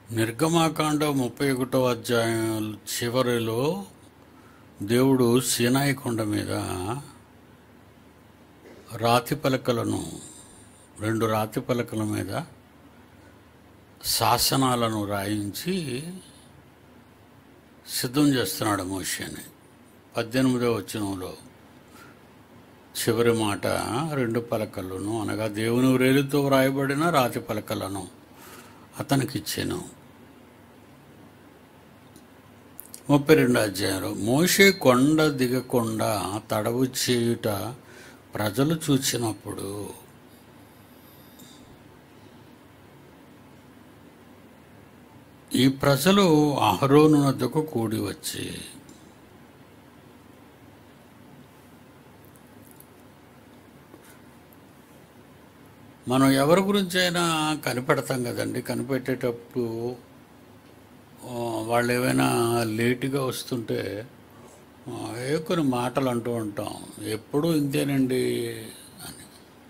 నిర్గమాకాండ ముప్పై ఒకటో అధ్యాయం చివరిలో దేవుడు సీనాయి కొండ మీద రాతి పలకలను రెండు రాతి పలకల మీద శాసనాలను రాయించి సిద్ధం చేస్తున్నాడు మోషని పద్దెనిమిదో వచనంలో చివరి మాట రెండు పలకలను అనగా దేవుని వ్రేలుతో వ్రాయబడిన రాతి పలకలను అతనికిచ్చాను ముప్పై రెండు అధ్యాయంలో మోషే కొండ దిగకుండా తడవు చేయుట ప్రజలు చూచినప్పుడు ఈ ప్రజలు అహరోను వద్దకు కూడి వచ్చి మనం ఎవరి గురించి అయినా కనిపెడతాం కదండి కనిపెట్టేటప్పుడు ఆ, వాళ్ళు ఏమైనా లేటుగా వస్తుంటే ఆ, ఏ కొన్ని మాటలు అంటూ ఉంటాం ఎప్పుడూ ఇంతేనండి అని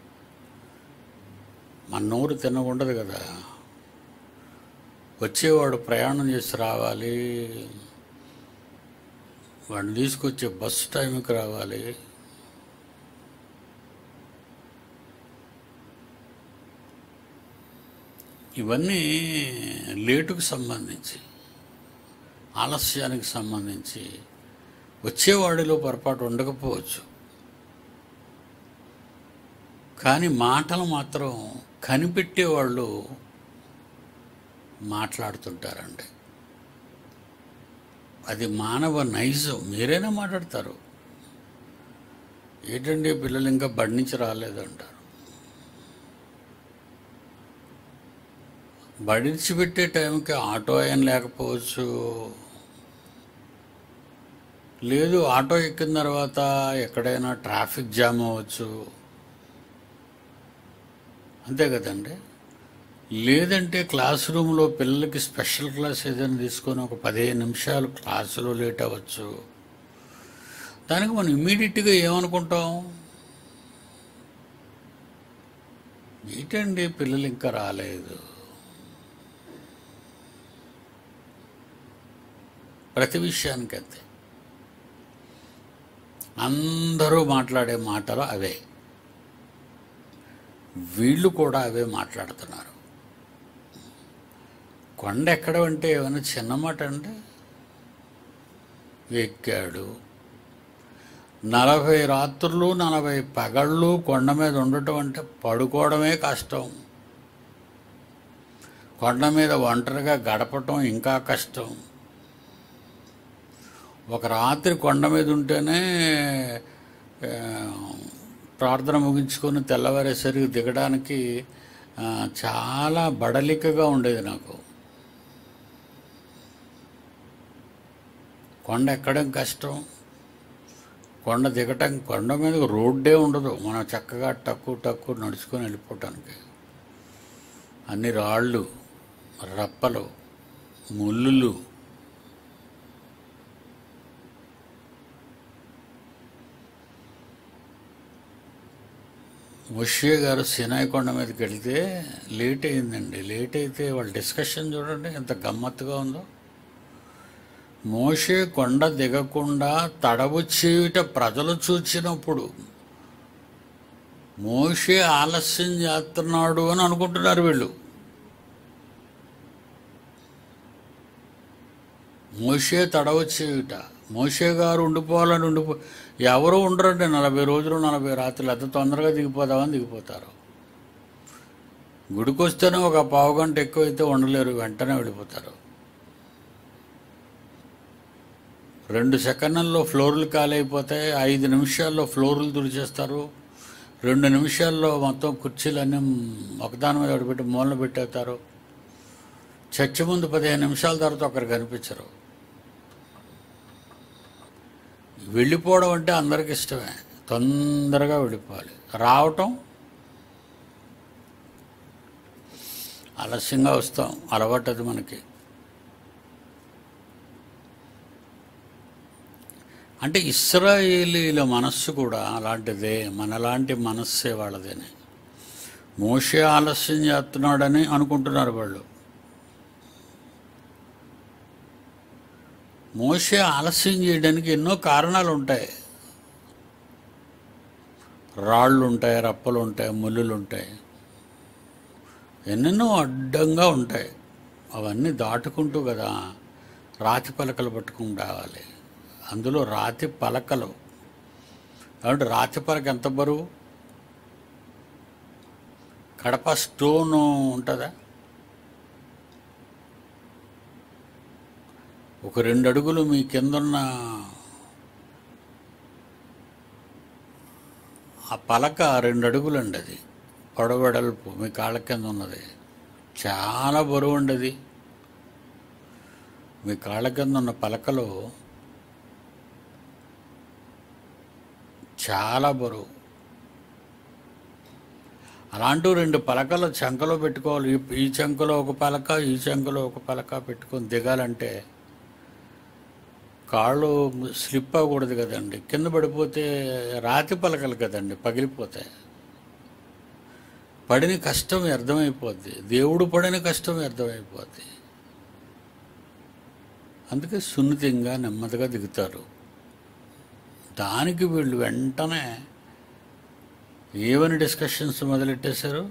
మన నోరు తినకుండదు కదా వచ్చేవాడు ప్రయాణం చేసి రావాలి వాడిని తీసుకొచ్చే బస్సు టైంకి రావాలి ఇవన్నీ లేటుకు సంబంధించి ఆలస్యానికి సంబంధించి వచ్చేవాడిలో పొరపాటు ఉండకపోవచ్చు కానీ మాటలు మాత్రం కనిపెట్టేవాళ్ళు మాట్లాడుతుంటారండి అది మానవ నైజం మీరైనా మాట్లాడతారు ఏంటండి పిల్లలు ఇంకా బడి నుంచి రాలేదంటారు బడిచిపెట్టే టైంకి ఆటో అయిన లేకపోవచ్చు లేదు ఆటో ఎక్కిన తర్వాత ఎక్కడైనా ట్రాఫిక్ జామ్ అవ్వచ్చు అంతే కదండి లేదంటే క్లాస్ రూమ్లో పిల్లలకి స్పెషల్ క్లాస్ ఏదైనా తీసుకొని ఒక పదిహేను నిమిషాలు క్లాసులో లేట్ అవ్వచ్చు దానికి మనం ఇమ్మీడియట్గా ఏమనుకుంటాం ఏంటండి పిల్లలు ఇంకా రాలేదు ప్రతి విషయానికి అంతే అందరూ మాట్లాడే మాటలు అవే వీళ్ళు కూడా అవే మాట్లాడుతున్నారు కొండ ఎక్కడం అంటే ఏమైనా చిన్న మాట అంటే ఎక్కాడు నలభై రాత్రులు నలభై పగళ్ళు కొండ మీద ఉండటం అంటే పడుకోవడమే కష్టం కొండ మీద ఒంటరిగా గడపటం ఇంకా కష్టం ఒక రాత్రి కొండ మీద ఉంటేనే ఆ, ప్రార్థన ముగించుకొని తెల్లవారేసరికి దిగడానికి ఆ, చాలా బడలికగా ఉండేది నాకు కొండ ఎక్కడం కష్టం కొండ దిగటం కొండ మీద రోడ్డే ఉండదు మనం చక్కగా టక్కు టక్కు నడుచుకొని వెళ్ళిపోవటానికి అన్ని రాళ్ళు రప్పలు ముళ్ళులు ముషియా గారు సినాయి కొండ మీదకి వెళ్తే లేట్ అయిందండి లేట్ అయితే వాళ్ళ డిస్కషన్ చూడండి ఎంత గమ్మత్తుగా ఉందో మోషే కొండ దిగకుండా తడవు చేయుట ప్రజలు చూచినప్పుడు మోషే ఆలస్యం చేస్తున్నాడు అని అనుకుంటున్నారు వీళ్ళు మోషే తడవ చేయుట మోషే గారు ఉండిపోవాలని ఉండిపో ఎవరు ఉండరండి నలభై రోజులు నలభై రాత్రులు ఎంత తొందరగా దిగిపోదామని దిగిపోతారు గుడికి వస్తేనే ఒక పావు గంట ఎక్కువైతే ఉండలేరు వెంటనే వెళ్ళిపోతారు రెండు సెకండ్లలో ఫ్లోర్లు ఖాళీ అయిపోతాయి ఐదు నిమిషాల్లో ఫ్లోర్లు తుడిచేస్తారు రెండు నిమిషాల్లో మొత్తం కుర్చీలన్నీ ఒకదాని మీద ఒకటి పెట్టి మూలన పెట్టేస్తారు చర్చి ముందు పదిహేను నిమిషాల తర్వాత ఒకరు కనిపించరు వెళ్ళిపోవడం అంటే అందరికి ఇష్టమే తొందరగా వెళ్ళిపోవాలి రావటం ఆలస్యంగా వస్తాం అలవాటు అది మనకి అంటే ఇస్రాయేలీల మనస్సు కూడా అలాంటిదే మనలాంటి మనస్సే వాళ్ళదేనే మోషే ఆలస్యం చేస్తున్నాడని అనుకుంటున్నారు వాళ్ళు మోసే ఆలస్యం చేయడానికి ఎన్నో కారణాలు ఉంటాయి రాళ్ళు ఉంటాయి రప్పలు ఉంటాయి ముళ్ళులు ఉంటాయి ఎన్నెన్నో అడ్డంగా ఉంటాయి అవన్నీ దాటుకుంటూ కదా రాతి పలకలు పట్టుకుని రావాలి అందులో రాతి పలకలు కాబట్టి రాతి పలక ఎంత బరువు కడప స్టోన్ ఉంటుందా ఒక రెండు అడుగులు మీ కిందున్న ఆ పలక రెండు అడుగులండి అది పొడవెడల్పు మీ కాళ్ళ కింద ఉన్నది చాలా బరువు అండి అది మీ కాళ్ళ కింద ఉన్న పలకలు చాలా బరువు అలాంటి రెండు పలకలు చంకలో పెట్టుకోవాలి ఈ- ఈ చంకలో ఒక పలక ఈ చంకలో ఒక పలక పెట్టుకొని దిగాలంటే కాళ్ళు స్లిప్ అవ్వకూడదు కదండి కింద పడిపోతే రాతి పలకలు కదండి పగిలిపోతాయి పడిన కష్టం వ్యర్థమైపోద్ది దేవుడు పడిన కష్టం వ్యర్థమైపోద్ది అందుకే సున్నితంగా నెమ్మదిగా దిగుతారు దానికి వీళ్ళు వెంటనే ఏమని డిస్కషన్స్ మొదలెట్టేశారు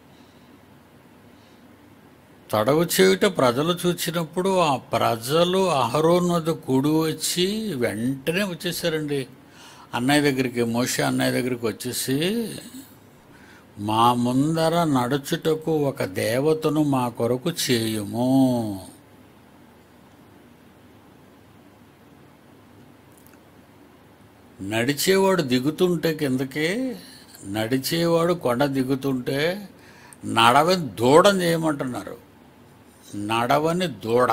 తడవు చేయుట ప్రజలు చూచినప్పుడు ఆ ప్రజలు అహరోన్ వద్ద కూడి వచ్చి వెంటనే వచ్చేసారండి అన్నయ్య దగ్గరికి మోష అన్నయ్య దగ్గరికి వచ్చేసి మా ముందర నడుచుటకు ఒక దేవతను మా కొరకు చేయుము నడిచేవాడు దిగుతుంటే కిందకి నడిచేవాడు కొండ దిగుతుంటే నడవని దూడం చేయమంటున్నారు నడవని దూడ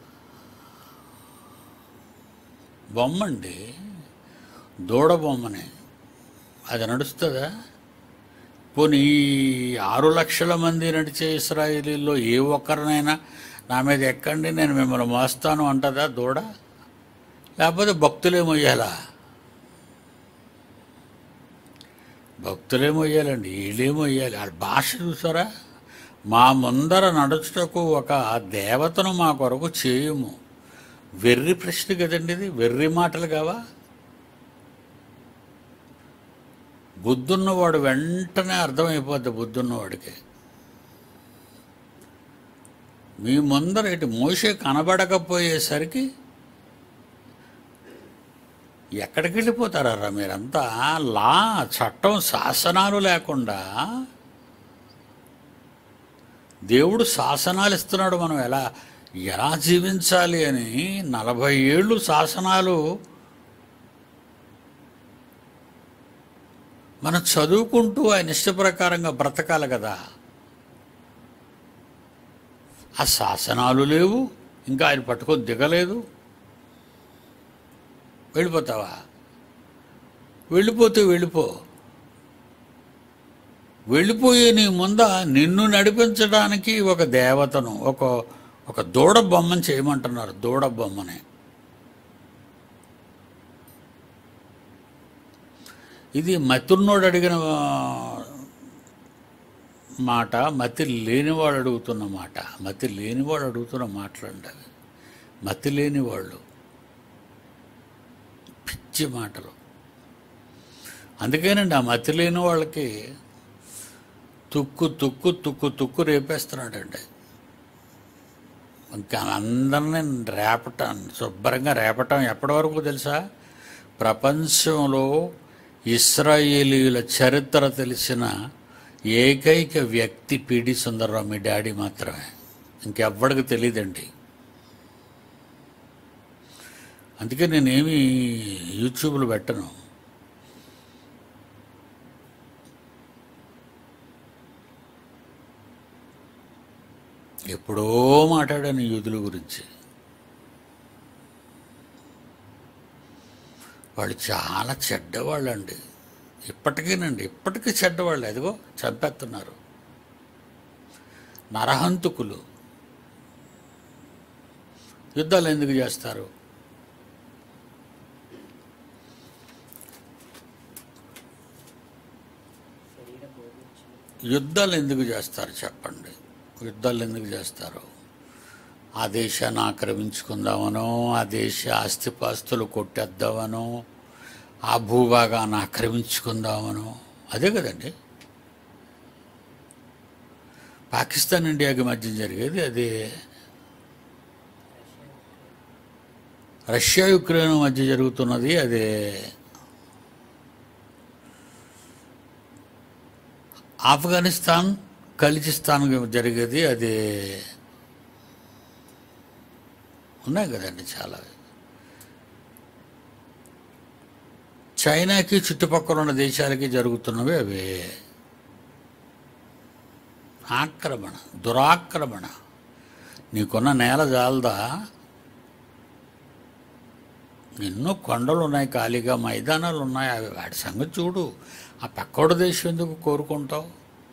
బొమ్మండి దూడ బొమ్మని అది నడుస్తుందా పోనీ ఈ ఆరు లక్షల మంది నడిచే ఇస్రాయేలీల్లో ఏ ఒక్కరినైనా నా మీద ఎక్కండి నేను మిమ్మల్ని మోస్తాను అంటదా దూడ లేకపోతే భక్తులేమో ఇయ్యాలా భక్తులేమో ఇయ్యాలండి వీళ్ళేమో ఇయ్యాలి వాళ్ళ భాష చూసారా మా ముందర నడుచుటకు ఒక దేవతను మా కొరకు చేయుము వెర్రి ప్రశ్న కదండి ఇది వెర్రి మాటలు కావా బుద్ధున్నవాడు వెంటనే అర్థమైపోద్ది బుద్ధున్నవాడికి మీ ముందర ఇటు మోసే కనబడకపోయేసరికి ఎక్కడికి వెళ్ళిపోతారా మీరంతా లా చట్టం శాసనాలు లేకుండా దేవుడు శాసనాలు ఇస్తున్నాడు మనం ఎలా ఎలా జీవించాలి అని నలభై ఏళ్ళు శాసనాలు మనం చదువుకుంటూ ఆయన ఇష్ట ప్రకారంగా బ్రతకాలి కదా ఆ శాసనాలు లేవు ఇంకా ఆయన పట్టుకొని దిగలేదు వెళ్ళిపోతావా వెళ్ళిపోతే వెళ్ళిపో వెళ్ళిపోయే నీ ముంద నిన్ను నడిపించడానికి ఒక దేవతను ఒక ఒక దూడ బొమ్మని చేయమంటున్నారు దూడ బొమ్మని ఇది మతున్నోడు అడిగిన ఆ, మాట మతి లేనివాడు అడుగుతున్న మాట మతి లేనివాడు అడుగుతున్న మాటలండి అవి మతి లేనివాళ్ళు పిచ్చి మాటలు అందుకేనండి ఆ మతి లేని వాళ్ళకి తుక్కు తుక్కు తుక్కు తుక్కు రేపేస్తున్నాడండి ఇంకా అందరినీ రేపటం శుభ్రంగా రేపటం ఎప్పటి వరకు తెలుసా ప్రపంచంలో ఇస్రాయేలీల చరిత్ర తెలిసిన ఏకైక వ్యక్తి పిడి సుందరరావు మీ డాడీ మాత్రమే ఇంకెవ్వడికి తెలియదండి అందుకే నేనేమి యూట్యూబ్లో పెట్టను ఎప్పుడో మాట్లాడాను యూదుల గురించి వాళ్ళు చాలా చెడ్డవాళ్ళండి ఇప్పటికీనండి ఇప్పటికీ చెడ్డవాళ్ళు అదిగో చంపేస్తున్నారు నరహంతుకులు యుద్ధాలు ఎందుకు చేస్తారు యుద్ధాలు ఎందుకు చేస్తారు చెప్పండి యుద్ధాలు ఎందుకు చేస్తారు ఆ దేశాన్ని ఆక్రమించుకుందామనో ఆ దేశ ఆస్తిపాస్తులు కొట్టేద్దామనో ఆ భూభాగాన్ని ఆక్రమించుకుందామనో అదే కదండి పాకిస్తాన్ ఇండియాకి మధ్య జరిగేది అదే రష్యా యుక్రెయిన్ మధ్య జరుగుతున్నది అదే ఆఫ్ఘనిస్తాన్ ఖలిజిస్తాన్ జరిగేది అదే ఉన్నాయి కదండి చాలా చైనాకి చుట్టుపక్కల ఉన్న దేశాలకి జరుగుతున్నవి అవే ఆక్రమణ దురాక్రమణ నీకున్న నేల జాలదా ఎన్నో కొండలు ఉన్నాయి ఖాళీగా మైదానాలు ఉన్నాయి అవి వాటి సంగతి చూడు ఆ పక్కోడు దేశం ఎందుకు కోరుకుంటావు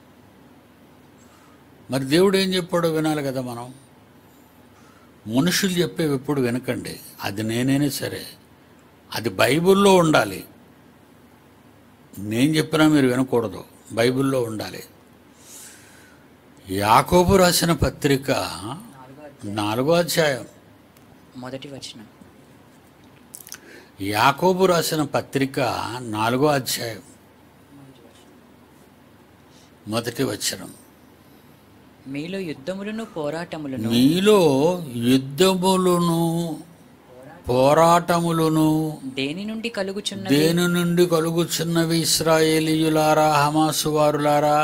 మరి దేవుడు ఏం చెప్పాడో వినాలి కదా మనం మనుషులు చెప్పేవి ఎప్పుడు వినకండి అది నేనైనా సరే అది బైబిల్లో ఉండాలి నేను చెప్పినా మీరు వినకూడదు బైబిల్లో ఉండాలి యాకోబు రాసిన పత్రిక నాలుగో నాలుగో అధ్యాయం మొదటి వచనం యాకోబు రాసిన పత్రిక నాలుగో అధ్యాయం మొదటి వచనం మీలో యుద్ధములను పోరాటములను మీలో యుద్ధములను పోరాటములను దేని నుండి కలుగుచున్నవి దేని నుండి కలుగుచున్నవి ఇస్రాయేలీయులారా హమాసు వారులారా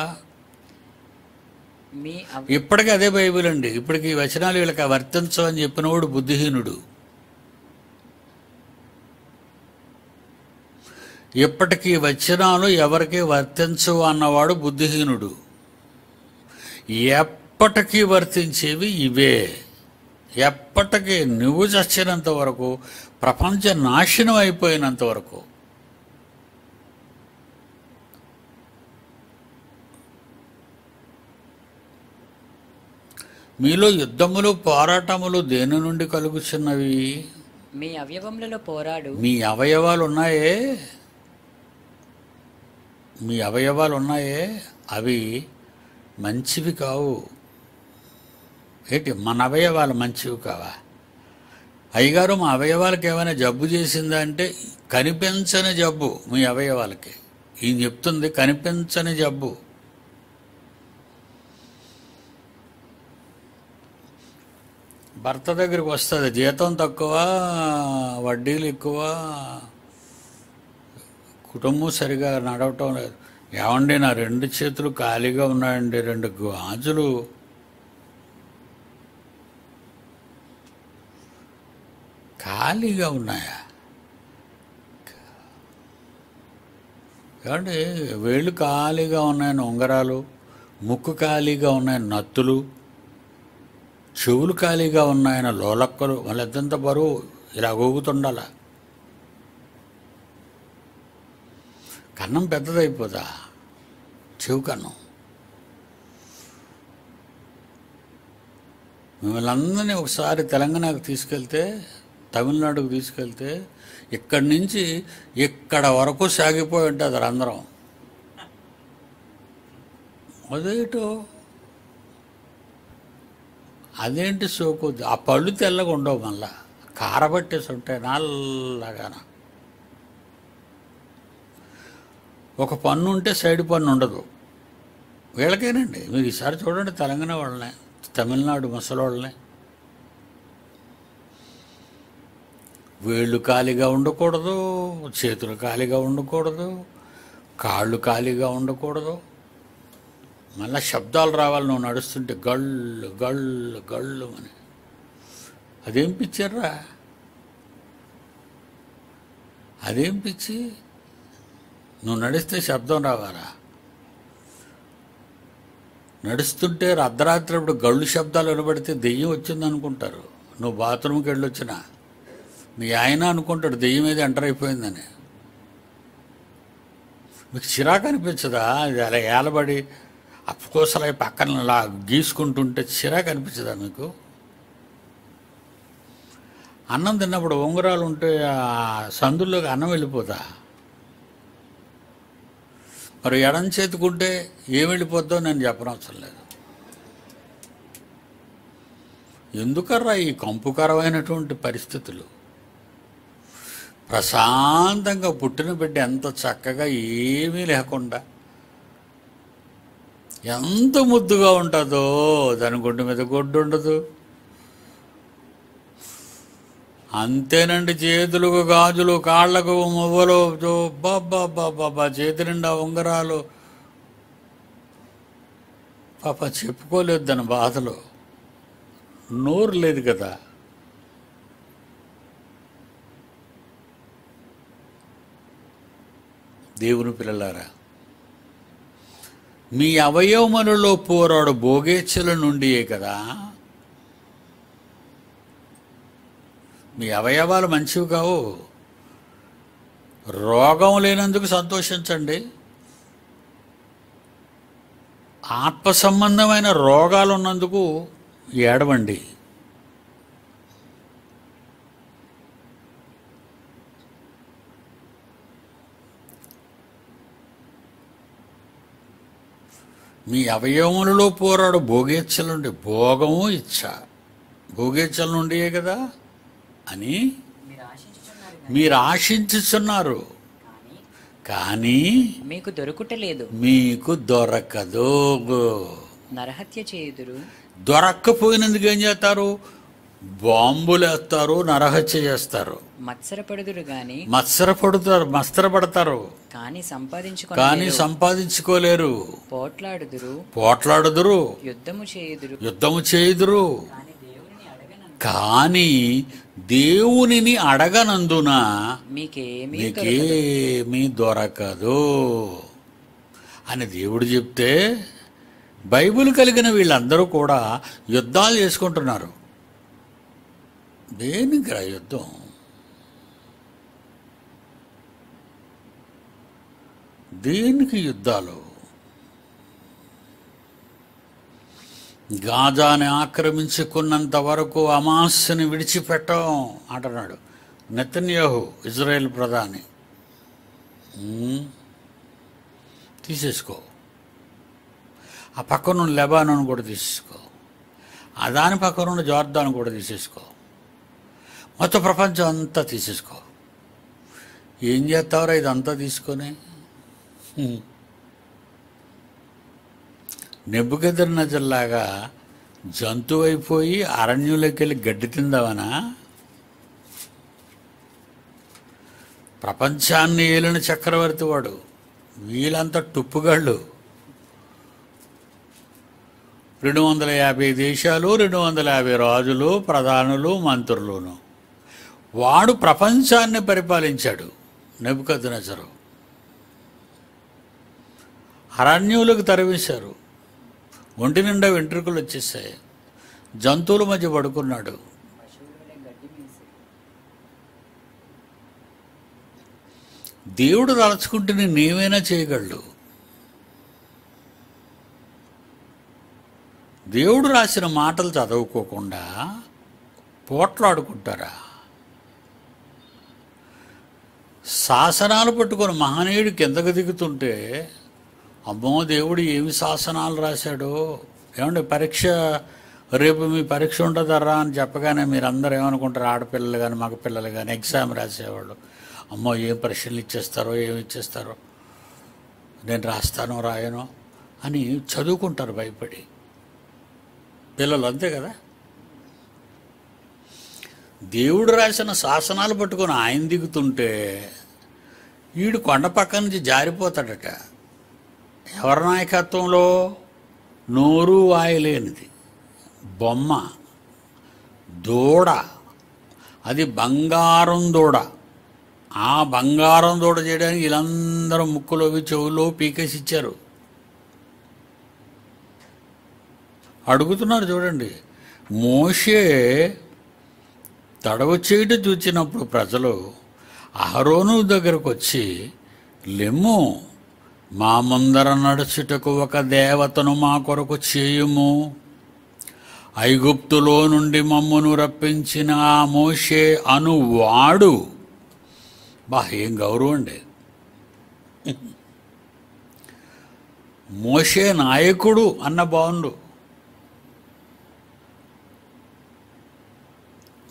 మీ అవ- ఇప్పటికీ అదే బైబిల్ అండి ఇప్పటికి ఈ వచనాలు వీళ్ళకి వర్తించవని చెప్పినవాడు బుద్ధిహీనుడు ఇప్పటికీ ఈ వచనాలు ఎవరికి వర్తించవు అన్నవాడు బుద్ధిహీనుడు ఎప్పటికీ వర్తించేవి ఇవే ఎప్పటికీ నువ్వు చచ్చినంత వరకు ప్రపంచ నాశనం అయిపోయినంత వరకు మీలో యుద్ధములు పోరాటములు దేని నుండి కలుగుచున్నవి మీ అవయవములలో పోరాడు మీ అవయవాలు ఉన్నాయే మీ అవయవాలు ఉన్నాయే అవి మంచివి కావు ఏంటి మన అవయవాలు మంచివి కావా అయ్యగారు మా అవయవాలకి ఏమైనా జబ్బు చేసిందా అంటే కనిపించని జబ్బు మీ అవయవాలకి ఈయన చెప్తుంది కనిపించని జబ్బు భర్త దగ్గరికి వస్తుంది జీతం తక్కువ వడ్డీలు ఎక్కువ కుటుంబం సరిగా నడవటం లేదు ఏమండి నా రెండు చేతులు ఖాళీగా ఉన్నాయండి రెండు గాజులు ఖాళీగా ఉన్నాయా ఏమండి వేళ్ళు ఖాళీగా ఉన్నాయని ఉంగరాలు ముక్కు ఖాళీగా ఉన్నాయని నత్తులు చెవులు ఖాళీగా ఉన్నాయన లోలక్కలు మళ్ళీ ఎంతెంత బరువు ఇలా ఊగుతుండాల కన్నం పెద్దదైపోదా చెవు కన్నం మిమ్మల్ని అందరినీ ఒకసారి తెలంగాణకు తీసుకెళ్తే తమిళనాడుకు తీసుకెళ్తే ఇక్కడి నుంచి ఇక్కడ వరకు సాగిపోయి ఉంటుంది అందరం అదేటో అదేంటి సోకు ఆ పళ్ళు తెల్లగా ఉండవు మళ్ళా కారబట్టేసి ఉంటాయి నల్లగాన ఒక పన్ను ఉంటే సైడ్ పన్ను ఉండదు వీళ్ళకేనండి మీరు ఈసారి చూడండి తెలంగాణ వాళ్ళనే తమిళనాడు ముసలోళ్ళని వేళ్ళు ఖాళీగా ఉండకూడదు చేతులు ఖాళీగా ఉండకూడదు కాళ్ళు ఖాళీగా ఉండకూడదు మళ్ళా శబ్దాలు రావాలి నువ్వు నడుస్తుంటే గళ్ళు గళ్ళు గళ్ళు అని అదేం పిచ్చారా అదేం పిచ్చి నువ్వు నడిస్తే శబ్దం రావాలా నడుస్తుంటే అర్ధరాత్రి అప్పుడు గళ్ళు శబ్దాలు వినబడితే దెయ్యం వచ్చింది అనుకుంటారు నువ్వు బాత్రూమ్కి వెళ్ళొచ్చినా మీ ఆయన అనుకుంటాడు దెయ్యం ఏది ఎంటర్ అయిపోయిందని మీకు చిరాకు అనిపించదా ఇది అలా ఏలబడి అప్పుకోసలై పక్కన అలా గీసుకుంటుంటే చిరాకు అనిపించదా మీకు అన్నం తిన్నప్పుడు ఉంగరాలు ఉంటే ఆ సందుల్లోకి అన్నం వెళ్ళిపోతా మరి ఎడం చేతుకుంటే ఏం వెళ్ళిపోద్దో నేను చెప్పనవసరం లేదు ఎందుకర్రా ఈ కంపుకరమైనటువంటి పరిస్థితులు ప్రశాంతంగా పుట్టిన బిడ్డ ఎంత చక్కగా ఏమీ లేకుండా ఎంత ముద్దుగా ఉంటుందో దాని గుడ్డు మీద గుడ్డు ఉండదు అంతేనండి చేతులకు గాజులు కాళ్ళకు మువ్వలు బాబా బాబా చేతి నిండా ఉంగరాలు పాప చెప్పుకోలేదు దాని బాధలో నోరు లేదు కదా దేవుని పిల్లలారా మీ అవయవములలో పోరాడు భోగేచ్ఛల నుండియే కదా మీ అవయవాలు మంచివి కావు రోగం లేనందుకు సంతోషించండి ఆత్మ సంబంధమైన రోగాలు ఉన్నందుకు ఏడవండి మీ అవయవములలో పోరాడు భోగేచ్ఛల నుండి భోగము ఇచ్చ భోగేచ్ఛల నుండియే కదా అని మీరు ఆశించుచున్నారు మీరు ఆశించుచున్నారు కానీ కానీ మీకు దొరుకుటలేదు మీకు దొరకదు నరహత్య చేయుదురు దొరక్కపోయినందుకు ఏం చేస్తారు బాంబులు వేస్తారు నరహత్య చేస్తారు మత్సరపడుదురు గాని మత్సరపడుతారు మత్సరపడతారు కానీ కానీ సంపాదించుకొని సంపాదించుకోలేరు పోట్లాడుదురు పోట్లాడుదురు యుద్ధము చేయుదురు యుద్ధము చేయుదురు కానీ దేవుని అడగన కానీ దేవునిని అడగనందున మీకేమీ మీకేమీ దొరకదు అని దేవుడు చెప్తే బైబిల్ కలిగిన వీళ్ళందరూ కూడా యుద్ధాలు చేసుకుంటున్నారు దేనికి రా యుద్ధం దేనికి యుద్ధాలు గాజాని ఆక్రమించుకున్నంత వరకు అమాస్యని విడిచిపెట్టం అంటున్నాడు నెతన్యాహు ఇజ్రాయెల్ ప్రధాని ఉమ్, తీసేసుకో ఆ పక్కన లెబానోన్ కూడా తీసేసుకో ఆ దాని పక్కన ఉన్న జార్దాన్ కూడా తీసేసుకో మొత్తం ప్రపంచం అంతా తీసేసుకో ఏం చేస్తావురా ఇదంతా తీసుకొని హ్మ్. నెబ్బుగెదర్ నజర్లాగా జంతువు అయిపోయి అరణ్యంలోకి వెళ్ళి గడ్డి తిందామనా ప్రపంచాన్ని ఏలిన చక్రవర్తి వాడు వీళ్ళంతా టుప్పుగాళ్ళు రెండు వందల యాభై దేశాలు రెండు వందల యాభై రాజులు ప్రధానులు మంత్రులును వాడు ప్రపంచాన్ని పరిపాలించాడు నెబుకద్నజరు అరణ్యులకు తరివేశారు ఒంటి నిండా వెంట్రుకలు వచ్చేసాయి జంతువుల మధ్య పడుకున్నాడు దేవుడు తలుచుకుంటే నేనేమైనా చేయగలడు దేవుడు రాసిన మాటలు చదువుకోకుండా పోట్లాడుకుంటారా శాసనాలు పట్టుకొని మహనీయుడు కిందకు దిగుతుంటే అమ్మో దేవుడు ఏమి శాసనాలు రాశాడో ఏమండి పరీక్ష రేపు మీ పరీక్ష ఉండదర్రా అని చెప్పగానే మీరందరూ ఏమనుకుంటారు ఆడపిల్లలు కానీ మగ పిల్లలు కానీ ఎగ్జామ్ రాసేవాళ్ళు అమ్మో ఏం పరీక్షలు ఇచ్చేస్తారో ఏమి ఇచ్చేస్తారో నేను రాస్తానో రాయనో అని చదువుకుంటారు భయపడి పిల్లలు అంతే కదా దేవుడు రాసిన శాసనాలు పట్టుకొని ఆయన దిగుతుంటే వీడు కొండ పక్క నుంచి జారిపోతాడట ఎవరి నాయకత్వంలో నోరు వాయలేనిది బొమ్మ దూడ అది బంగారం దూడ ఆ బంగారం దూడ చేయడానికి వీళ్ళందరూ ముక్కులోవి చెవుల్లో పీకేసి ఇచ్చారు అడుగుతున్నారు చూడండి మోషే తడవ చేయటం చూచినప్పుడు ప్రజలు అహరోను దగ్గరకు వచ్చి లెమ్ము మా ముందర నడుచుటకు ఒక దేవతను మా కొరకు చేయుము ఐగుప్తులో నుండి మమ్మును రప్పించిన ఆ మోషే అనువాడు బా ఏం గౌరవం అండి మోషే నాయకుడు అన్న బాగుండు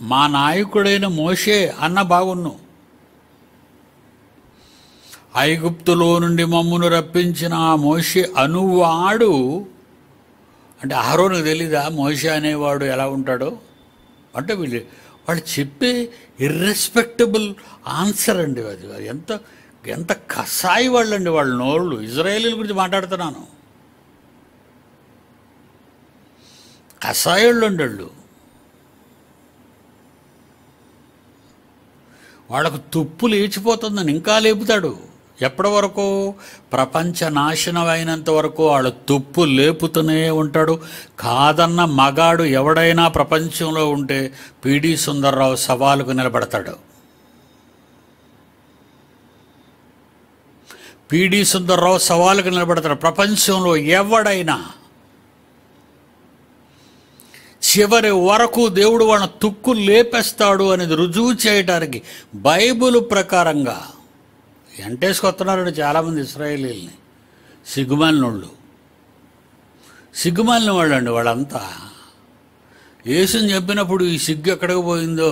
మా నాయకుడైన మోషే అన్న బాగున్ను ఐగుప్తులో నుండి మమ్మును రప్పించిన ఆ మోషే అనువాడు అంటే ఆరోనికి తెలీదా మోషే అనేవాడు ఎలా ఉంటాడో అంటే వీళ్ళు వాళ్ళు చెప్పే ఇర్రెస్పెక్టబుల్ ఆన్సర్ అండి అది అది ఎంత ఎంత కసాయి వాళ్ళండి వాళ్ళ నోళ్ళు ఇజ్రాయేలీల గురించి మాట్లాడుతున్నాను కసాయోళ్ళు అండి వాళ్ళు వాళ్ళకు తుప్పు లేచిపోతుందని ఇంకా లేపుతాడు ఎప్పటి వరకు ప్రపంచ నాశనం అయినంత వరకు వాళ్ళ తుప్పు లేపుతూనే ఉంటాడు కాదన్న మగాడు ఎవడైనా ప్రపంచంలో ఉంటే పిడి సుందర్రావు సవాలుకు నిలబడతాడు పిడి సుందర్రావు సవాలుకు నిలబడతాడు ప్రపంచంలో ఎవడైనా చివరి వరకు దేవుడు వాళ్ళ తుక్కు లేపేస్తాడు అనేది రుజువు చేయటానికి బైబిల్ ప్రకారంగా ఎంటేసుకొస్తున్నారండి చాలామంది ఇస్రాయేలీల్ని సిగ్గుమాలినోళ్ళు సిగ్గుమాలిన వాళ్ళు అండి వాళ్ళంతా యేసుని చంపినప్పుడు ఈ సిగ్గు ఎక్కడికి పోయిందో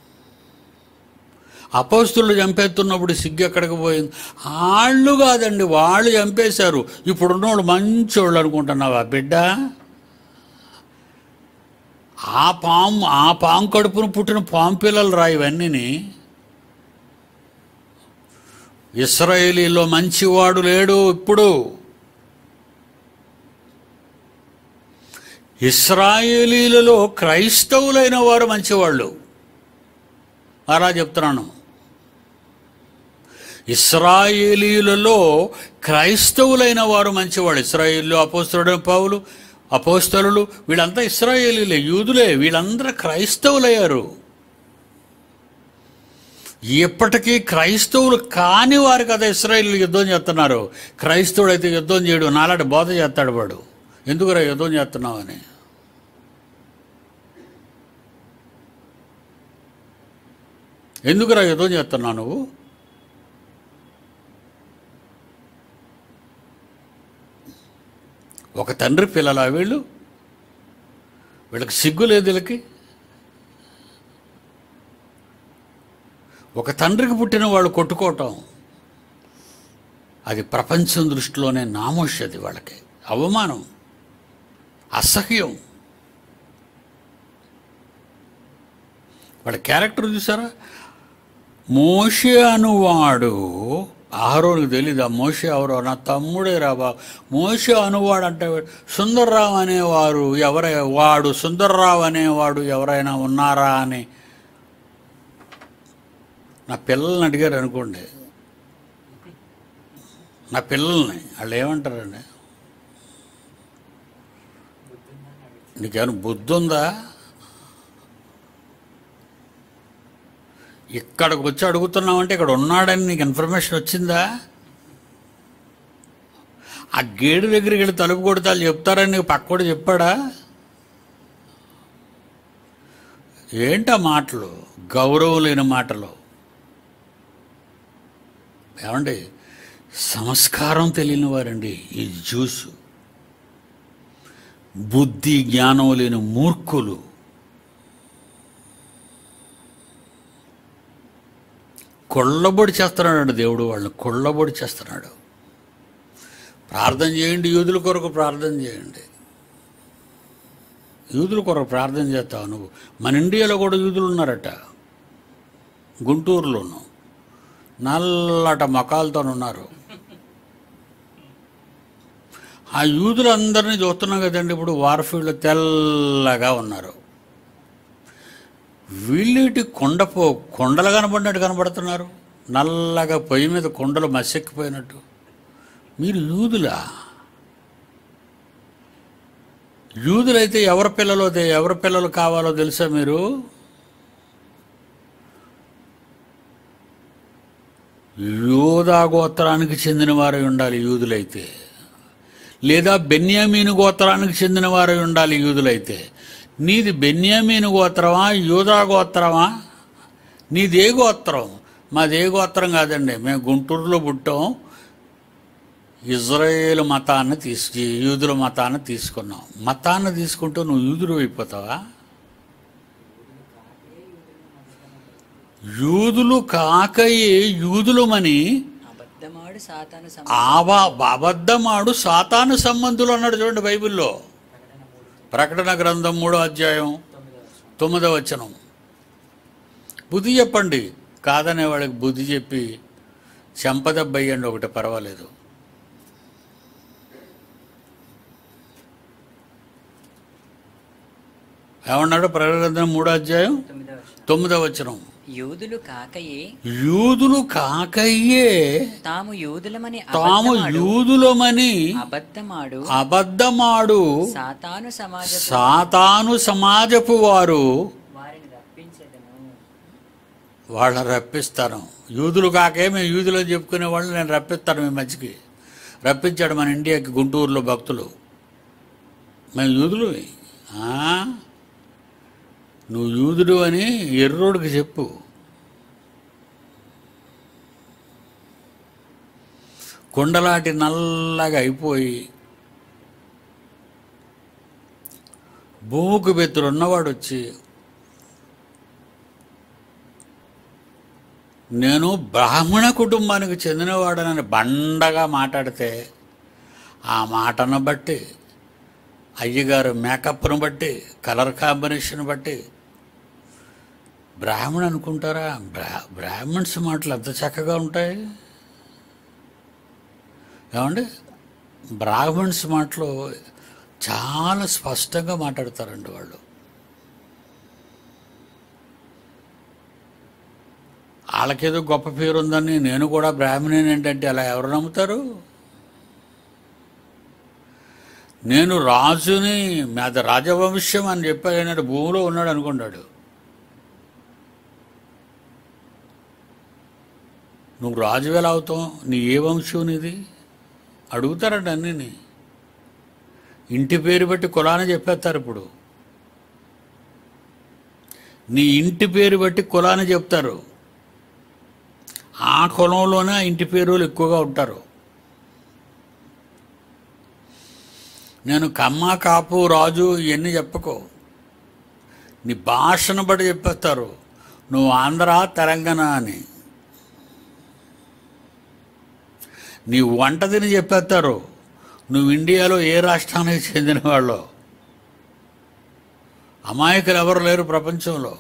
అపోస్తులు చంపేస్తున్నప్పుడు సిగ్గు ఎక్కడికి పోయింది వాళ్ళు కాదండి వాళ్ళు చంపేశారు ఇప్పుడున్నోళ్ళు మంచోళ్ళు అనుకుంటున్నావా బిడ్డ ఆ పాము ఆ పాము కడుపును పుట్టిన పాము పిల్లలు రా ఇవన్నీని ఇస్రాయేలీలో మంచివాడు లేడు ఇప్పుడు ఇస్రాయేలీలలో క్రైస్తవులైన వారు మంచివాళ్ళు అలా చెప్తున్నాను ఇస్రాయేలీలలో క్రైస్తవులైన వారు మంచివాళ్ళు ఇస్రాయేలు అపోస్తుడు పౌలు అపోస్తలు వీళ్ళంతా ఇస్రాయేలీలే యూదులే వీళ్ళందరూ క్రైస్తవులయ్యారు ఇప్పటికీ క్రైస్తవులు కాని వారు కదా ఇస్రాయేల్ యుద్ధం చేస్తున్నారు క్రైస్తవుడు అయితే యుద్ధం చేయడు నాలాంటి బోధ చేస్తాడు వాడు ఎందుకురా యుద్ధం చేస్తున్నావని ఎందుకురా యుద్ధం చేస్తున్నావు నువ్వు ఒక తండ్రి పిల్లలా వీళ్ళు వీళ్ళకి సిగ్గు లేదు వీళ్ళకి ఒక తండ్రికి పుట్టిన వాళ్ళు కొట్టుకోవటం అది ప్రపంచం దృష్టిలోనే నామోష్ అది వాళ్ళకి అవమానం అసహ్యం వాళ్ళ క్యారెక్టర్ చూసారా మోషే అనువాడు ఆహారోనికి తెలీదు ఆ మోషే ఎవరో నా తమ్ముడే రా బాబు మోషే అనువాడు అంటే సుందర్రావు అనేవారు ఎవరై వాడు సుందర్రావు అనేవాడు ఎవరైనా ఉన్నారా అని నా పిల్లల్ని అడిగారు అనుకోండి నా పిల్లల్ని వాళ్ళు ఏమంటారండి నీకేమైనా బుద్ధి ఉందా ఇక్కడికి వచ్చి అడుగుతున్నావంటే ఇక్కడ ఉన్నాడని నీకు ఇన్ఫర్మేషన్ వచ్చిందా ఆ గేడు దగ్గరికి వెళ్ళి తలుపు కొడతాలు చెప్తారని నీకు పక్కోడు చెప్పాడా ఏంటా మాటలు గౌరవం లేని మాటలు ఏమండి సంస్కారం తెలియని వారండి ఈ జ్యూసు బుద్ధి జ్ఞానం లేని మూర్ఖులు కొల్లబొడి చేస్తున్నాడు దేవుడు వాళ్ళని కొల్లబొడి చేస్తున్నాడు ప్రార్థన చేయండి యూదుల కొరకు ప్రార్థన చేయండి యూదుల కొరకు ప్రార్థన చేస్తావు నువ్వు మన ఇండియాలో కూడా యూదులు ఉన్నారట గుంటూరులోను నల్లట మకాలతో ఉన్నారు ఆ యూదులందరినీ చూస్తున్నాం కదండి ఇప్పుడు వార్ఫీల్డ్ తెల్లగా ఉన్నారు వీళ్ళేటి కొండపో కొండలు కనబడినట్టు కనబడుతున్నారు నల్లగా పొయ్యి మీద కొండలు మసెక్కిపోయినట్టు మీరు యూదులా యూదులైతే ఎవరి పిల్లలు తె- ఎవరి పిల్లలు కావాలో తెలుసా మీరు యోధా గోత్రానికి చెందిన వారై ఉండాలి యూదులైతే లేదా బెన్యామీను గోత్రానికి చెందిన వారై ఉండాలి యూదులైతే నీది బెన్యామీను గోత్రమా యూదా గోత్రమా నీదే గోత్రం మాదే గోత్రం కాదండి మేము గుంటూరులో పుట్టాం ఇజ్రాయేల్ మతాన్ని తీసుకు యూదుల మతాన్ని తీసుకున్నాం మతాన్ని తీసుకుంటూ నువ్వు యూదుడు అయిపోతావా యూదులు కాకయే యూదులమని అబద్ధమాడు సాతాను సమ ఆవా అబద్ధమాడు సాతాను సంబంధులు అన్నాడు చూడండి బైబిల్లో ప్రకటన గ్రంథం మూడో అధ్యాయం తొమ్మిదో వచనం బుద్ధి చెప్పండి కాదనే వాళ్ళకి బుద్ధి చెప్పి చెంపదెబ్బయ్యండి ఒకటి పర్వాలేదు ఏమన్నాడు ప్రకటన గ్రంథం మూడో అధ్యాయం తొమ్మిదవ వచనం. తొమ్మిదో వచనం యూదులు కాకయే యూదులు కాకయ్యే తాము యూదులమని తాము అబద్ధమాడు యూదులమని అబద్ధమాడు అబద్ధమాడు సాతాను సమాజ సాతాను సమాజపు వారు వారిని రప్పించేదను వాళ్ళని రప్పిస్తాను యూదులు కాకే మేము యూదులు అని చెప్పుకునే వాళ్ళు నేను రప్పిస్తాను మీ మధ్యకి రప్పించాడు మన ఇండియాకి గుంటూరులో భక్తులు మేము యూదులు నువ్వు యూదుడు అని ఎర్రోడికి చెప్పు కుండలాటి నల్లగా అయిపోయి భూముకు బెత్తులు ఉన్నవాడు వచ్చి నేను బ్రాహ్మణ కుటుంబానికి చెందినవాడనని బండగా మాట్లాడితే ఆ మాటను బట్టి అయ్యగారు మేకప్ను బట్టి కలర్ కాంబినేషన్ బట్టి బ్రాహ్మణ్ అనుకుంటారా బ్రా బ్రాహ్మణ్స్ మాటలు ఎంత చక్కగా ఉంటాయి ఏమండి బ్రాహ్మణ్స్ మాటలు చాలా స్పష్టంగా మాట్లాడతారండి వాళ్ళు వాళ్ళకేదో గొప్ప పేరు ఉందని నేను కూడా బ్రాహ్మణుని ఏంటంటే అలా ఎవరు నమ్ముతారు నేను రాజుని అది రాజవంశం అని చెప్పాడు భూమిలో ఉన్నాడు అనుకున్నాడు నువ్వు రాజు ఎలా అవుతావు నీ ఏ వంశం నీది అడుగుతారండి అన్నీని ఇంటి పేరు బట్టి కులాన్ని చెప్పేస్తారు ఇప్పుడు నీ ఇంటి పేరు బట్టి కులాన్ని చెప్తారు ఆ కులంలోనే ఆ ఇంటి పేరులు ఎక్కువగా ఉంటారు నేను కమ్మ కాపు రాజు ఇవన్నీ చెప్పకో నీ భాషను బట్టి చెప్పేస్తారు నువ్వు ఆంధ్ర తెలంగాణ అని నీ వంట తిని చెప్పేస్తారు నువ్వు ఇండియాలో ఏ రాష్ట్రానికి చెందిన వాళ్ళు అమాయకులు ఎవరు లేరు ప్రపంచంలో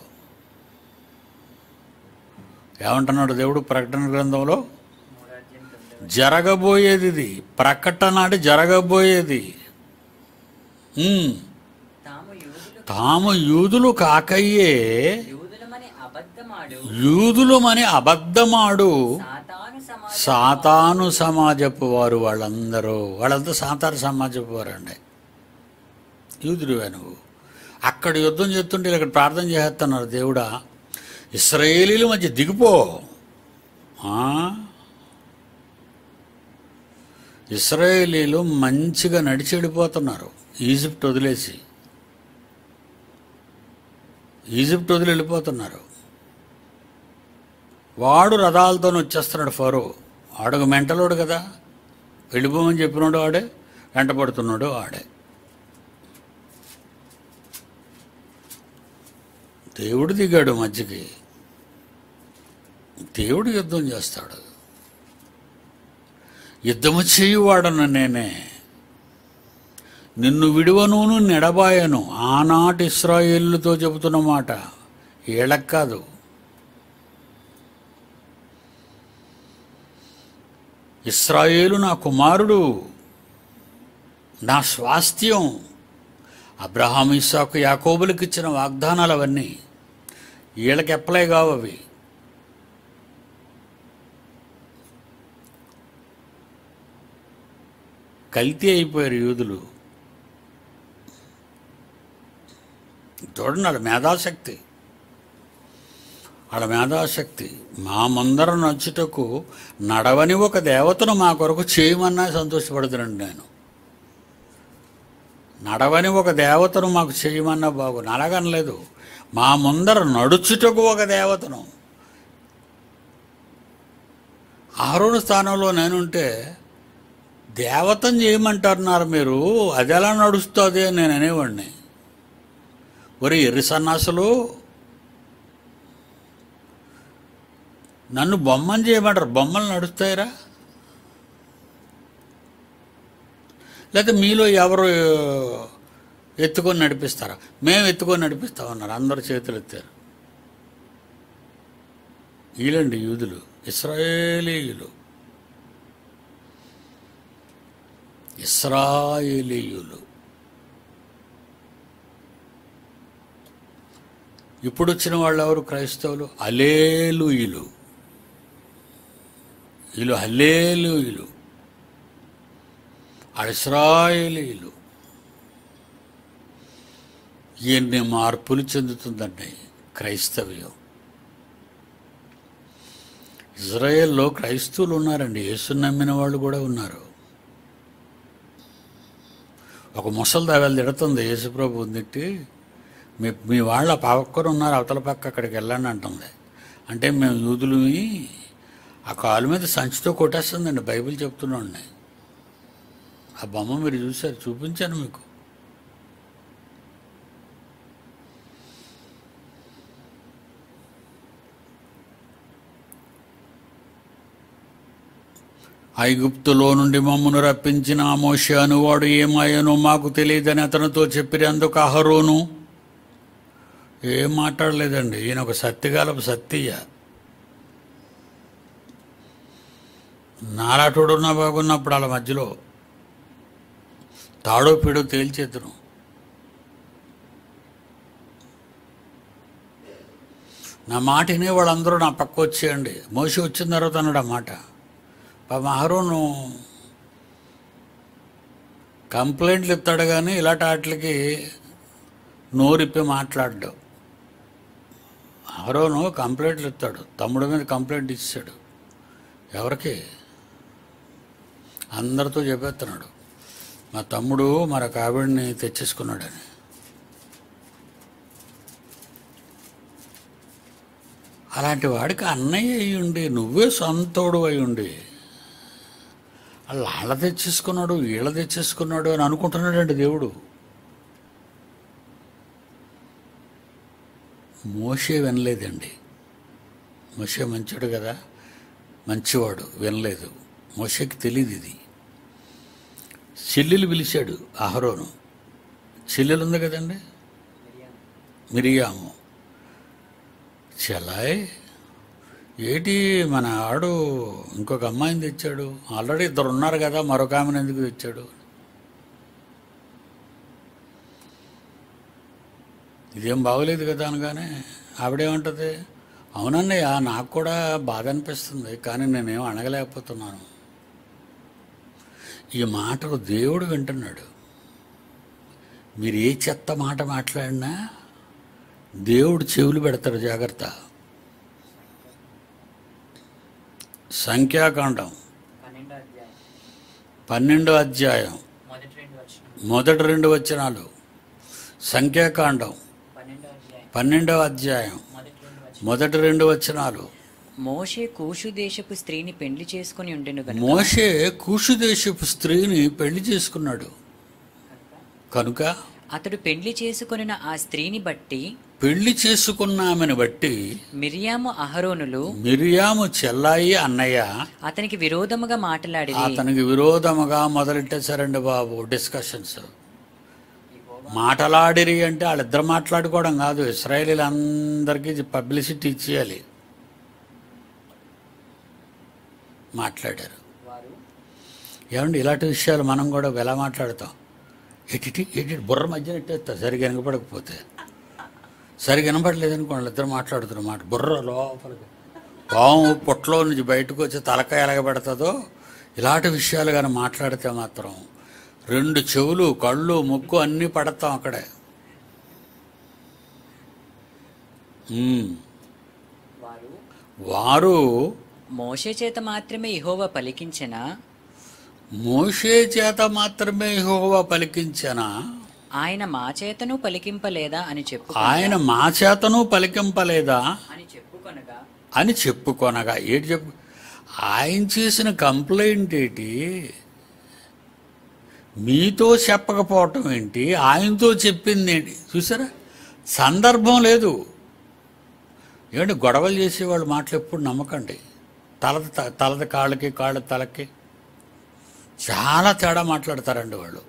ఏమంటున్నాడు దేవుడు ప్రకటన గ్రంథంలో జరగబోయేది ఇది ప్రకటన అంటే జరగబోయేది ఉమ్. తాము యూదులు తాము యూదులు కాకయ్యే యూదులమని అబద్ధమాడు యూదులమని అబద్ధమాడు సాతాను సమాజ సాతాను సమాజపు వారు వాళ్ళందరూ వాళ్ళంతా సాతాను సమాజపు వారు అండి యూదుడువే నువ్వు అక్కడ యుద్ధం చేస్తుంటే ఇక్కడ ప్రార్థన చేస్తున్నారు దేవుడా ఇస్రాయేలీల మధ్య దిగిపో ఆ? ఇస్రాయేలీలు మంచిగా నడిచి వెళ్ళిపోతున్నారు ఈజిప్ట్ వదిలేసి ఈజిప్ట్ వదిలి వెళ్ళిపోతున్నారు వాడు రథాలతో వచ్చేస్తున్నాడు ఫరో వాడు మెంటలోడు కదా వెళ్ళిపోమని చెప్పినాడు వాడే వెంటపడుతున్నాడు వాడే దేవుడు దిగాడు మధ్యకి దేవుడు యుద్ధం చేస్తాడు యుద్ధము చేయువాడను నేనే నిన్ను విడువను నెడబాయను ఆనాటి ఇస్రాయేళ్ళతో చెబుతున్న మాట ఏళ్ళకు కాదు ఇస్రాయేలు నా కుమారుడు నా స్వాస్థ్యం అబ్రహాం ఇస్సాకు యాకోబులకు ఇచ్చిన వాగ్దానాలు అవన్నీ వీళ్ళకి ఎప్పలే కావు అవి కల్తీ అయిపోయారు యూదులు చూడండి వాళ్ళ మేధాశక్తి వాళ్ళ మేధాశక్తి మా ముందర నచ్చుటకు నడవని ఒక దేవతను మా కొరకు చేయమన్నా సంతోషపడుతున్నాను నేను నడవని ఒక దేవతను మాకు చేయమన్నా బాగు అలాగనలేదు మా ముందర నడుచుటకు ఒక దేవతను ఆరోడు స్థానంలో నేనుంటే దేవతను చేయమంటున్నారు మీరు అది ఎలా నడుస్తుంది అని నేను అనేవాడిని ఒరే ఎర్రి సన్నాసులు నన్ను బొమ్మని చేయమంటారు బొమ్మలు నడుస్తాయిరా లేకపోతే మీలో ఎవరు ఎత్తుకొని నడిపిస్తారా మేము ఎత్తుకొని నడిపిస్తామన్నారు అందరు చేతులు ఎత్తారు వీళ్ళండి యూదులు ఇస్రాయేలీయులు ఇస్రాయేలీయులు ఇప్పుడు వచ్చిన వాళ్ళు ఎవరు క్రైస్తవులు అలేలుయులు వీళ్ళు హల్లేలుయులు ఇస్రాయేలీయులు ఎన్ని మార్పులు చెందుతుందండి క్రైస్తవ్యం ఇజ్రాయెల్లో క్రైస్తవులు ఉన్నారండి యేసుని నమ్మిన వాళ్ళు కూడా ఉన్నారు ఒక ముసలి దావేలు తిడుతుంది యేసుప్రభు తిట్టి మీ మీ వాళ్ళ పక్కన ఉన్నారు అవతల పక్క అక్కడికి వెళ్ళండి అంటుంది అంటే మేము యూదులని ఆ కాలు మీద సంచితో కొట్టేస్తుందండి బైబిల్ చెప్తున్నాండి ఆ బొమ్మ మీరు చూసారు చూపించాను మీకు ఐగుప్తులో నుండి మమ్మను రప్పించిన ఆ మోషే అనువాడు ఏమాయనో మాకు తెలియదని అతనితో చెప్పినందుకు అహరోను ఏం మాట్లాడలేదండి ఈయన ఒక సత్యగాలపు సత్తియ్య నాలాటోడున్నా బాగున్నప్పుడు వాళ్ళ మధ్యలో తాడో పీడో తేల్చేద్దును నా మాట వినే వాళ్ళందరూ నా పక్క వచ్చేయండి మోసి వచ్చిన తర్వాత అన్నాడు ఆ మాట పాప అహరోను కంప్లైంట్లు ఇస్తాడు కానీ ఇలాంటి వాటికి నోరిప్పి మాట్లాడ్డావు అహరోను కంప్లైంట్లు ఇస్తాడు తమ్ముడి మీద కంప్లైంట్ ఇచ్చాడు ఎవరికి అందరితో చెప్పేస్తున్నాడు మా తమ్ముడు మరొక ఆవిడని తెచ్చేసుకున్నాడని అలాంటి వాడికి అన్నయ్య అయి ఉండి నువ్వే సొంతోడు అయి ఉండి వాళ్ళు వాళ్ళ తెచ్చేసుకున్నాడు వీళ్ళ తెచ్చేసుకున్నాడు అని అనుకుంటున్నాడండి దేవుడు మోషే వినలేదండి మోషే మంచివాడు కదా మంచివాడు వినలేదు మోషేకి తెలియదు ఇది చెల్లెలు పిలిచాడు అహరోను చెల్లెలు ఉంది కదండి మిరియాము చెలాయ్ ఏంటి మన ఆడు ఇంకొక అమ్మాయిని తెచ్చాడు ఆల్రెడీ ఇద్దరు ఉన్నారు కదా మరొక ఆమెను ఎందుకు తెచ్చాడు ఇదేం బాగోలేదు కదా అనగానే ఆవిడేమంటది అవునన్నయ్య నాకు కూడా బాధ అనిపిస్తుంది కానీ నేనేం అనగలేకపోతున్నాను ఈ మాటలు దేవుడు వింటున్నాడు మీరు ఏ చెత్త మాట మాట్లాడినా దేవుడు చెవులు పెడతాడు జాగ్రత్త సంఖ్యాకాండం పన్నెండో అధ్యాయం పన్నెండో అధ్యాయం మొదటి రెండు వచ్చిన మొదటి రెండు వచనాలు సంఖ్యాకాండం పన్నెండో అధ్యాయం పన్నెండవ అధ్యాయం మొదటి రెండు వచ్చిన మొదటి రెండు వచనాలు మోషే కూషు దేశపు స్త్రీని పెండ్లి చేసుకుని ఉండెను గనుక మోషే కూషు దేశపు స్త్రీని పెళ్లి చేసుకున్నాడు కనుక అతడు పెండ్లి చేసుకొనిన ఆ స్త్రీని బట్టి పెళ్లి చేసుకున్న ఆమెను బట్టి మిరియాము అహరోనులు మిరియాము చెల్లాయి అన్నయ్య అతనికి విరోధముగా మాట్లాడి అతనికి విరోధముగా మొదలెట్టేశారండి బాబు డిస్కషన్స్ మాటలాడిరి అంటే వాళ్ళిద్దరు మాట్లాడుకోవడం కాదు ఇస్రాయేలీలందరికీ పబ్లిసిటీ ఇచ్చేయాలి మాట్లాడారు వారు ఏమండి ఇలాంటి విషయాలు మనం కూడా ఎలా మాట్లాడతాం ఎటిటి ఎటి బుర్ర మధ్యన ఎట్టేస్తా సరిగా వినపడకపోతే సరిగా వినపడలేదు అనుకోండి ఇద్దరు మాట్లాడుతున్న మాట బుర్ర లోపలికి పాము పొట్టలో నుంచి బయటకు వచ్చి తలకాయ ఎలాగ పెడుతుందో ఇలాంటి విషయాలు కానీ మాట్లాడితే మాత్రం రెండు చెవులు కళ్ళు ముక్కు అన్నీ పడతాం అక్కడే ఉమ్. వారు వారు మోషే చేత మాత్రమే ఇహోవ పలికించిన మోషే చేత మాత్రమే యెహోవా పలికించనా ఆయన మా చేతను పలికింపలేదా అని చెప్పు ఆయన మా చేతను పలికింపలేదా అని చెప్పుకొనగా అని చెప్పుకొనగా ఏంటి చెప్పు ఆయన చేసిన కంప్లైంట్ ఏంటి మీతో చెప్పకపోవటం ఏంటి ఆయనతో చెప్పింది ఏంటి చూసారా సందర్భం లేదు ఏమంటే గొడవలు చేసేవాళ్ళు మాటలు ఎప్పుడు నమ్మకండి తలది త- తలది కాళ్ళకి కాళ్ళ తలకి చాలా తేడా మాట్లాడతారండి వాళ్ళు